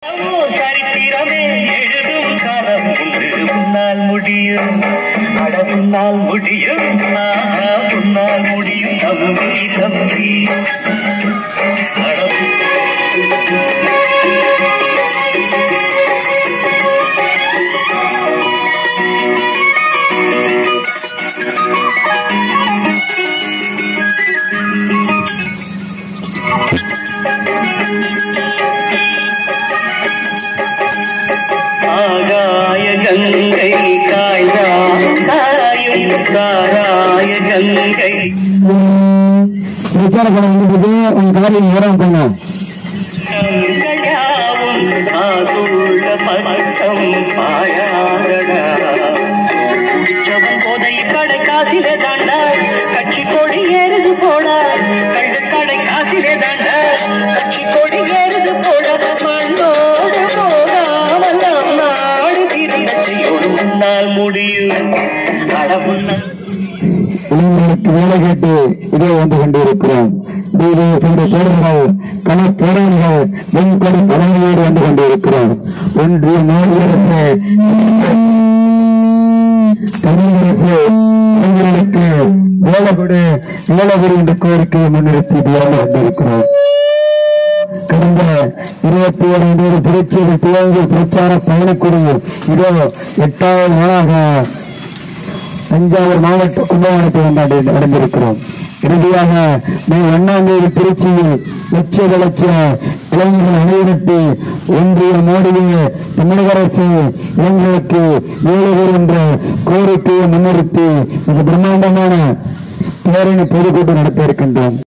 சரித்திரமே எழுதும் காலம் உண்டு உன்னால் முடியும் அட உன்னால் முடியும் ஆஹா உன்னால் முடியும் தம்பி தம்பி அட ஆகாய கங்கை காய்தா காயும் சாராய கங்கை பிரச்சார படம் வந்துட்டு உங்க காரியம் நேரம் பண்ண கங்கையாவும் ஆசுள்ள பட்டம் பாயாரடா உற்சவம் போதை கடை காசிலே தாண்டா கட்சி கொடி ஏறுது போடா கண்டு கடை காசிலே தாண்டா கட்சி கொடி ஏறுது போடா மண்ணோடு போடாமல் நம் நாடு திருந்த செய்யோடு முன்னால் முடியும் அடமுன்னால் இளைஞர்களுக்கு வேலை கேட்டு இதே வந்து கொண்டிருக்கிறோம் தீப சென்ற தோழர்கள் கள போராளிகள் வெண்கொடி பழமையோடு வந்து கொண்டிருக்கிறோம் ஒன்றிய மாநில அரசு தமிழக அரசு இளைஞர்களுக்கு வேலை கொடு வேலை கொடு என்ற கோரிக்கையை முன்னிறுத்தி இதுவாக வந்திருக்கிறோம் கடந்த இருபத்தி ஏழாம் தேதி திருச்சியில் துவங்கிய பிரச்சார பயணக்குழு இதோ எட்டாவது நாளாக தஞ்சாவூர் மாவட்ட கும்பகோணத்தை கொண்டாடி நடந்திருக்கிறோம் இறுதியாக மே ஒன்னாம் தேதி திருச்சியில் லட்ச லட்ச இளைஞர்கள் அணியிரட்டு ஒன்றிய மோடியை தமிழக அரசு இளைஞர்களுக்கு ஏழு என்ற கோரிக்கையை முன்னிறுத்தி மிக பிரம்மாண்டமான பேரணி பொதுக்கூட்டம் நடத்த இருக்கின்றோம்